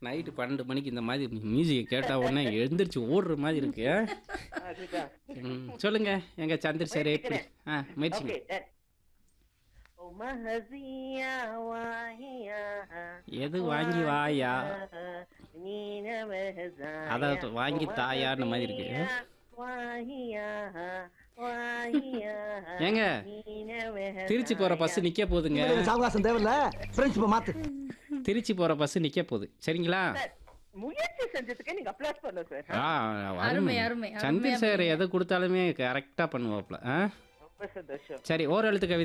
Night பன்னெண்டு மணிக்கு இந்த மாதிரி மியூசிக்கை கேட்டால் உடனே எழுந்திரிச்சு ஓடுற மாதிரி இருக்கு ஆ? அதுதான் ம், சொல்லுங்க எங்க சந்திர சார் எப்படி ஆ முயற்சிங்க ஓகே ஓ மஹசியா வாஹியா எது வாங்கி வாயா நீன மஹசா அதாவது வாங்கி தாயான்னு மாதிரி இருக்கு வாஹியா வாஹியா ஏங்க திருச்சி போற பஸ் நிக்க போகுதுங்க சாவகாசம் தேவையில்ல பிரின்சிபல் மாத்து திருச்சி போற பஸ் நிக்க போகுது சரிங்களா முயற்சி செஞ்சதுக்கு நீங்க அப்ளாஸ் பண்ண சார் ஆ அருமை, அருமை அருமை, சந்திர அருமையா சார் எதை கொடுத்தாலுமே கரெக்டா பண்ணுவாப்ல ஆ ரொம்ப சந்தோஷம் சரி ஓரெழுத்து கவிதை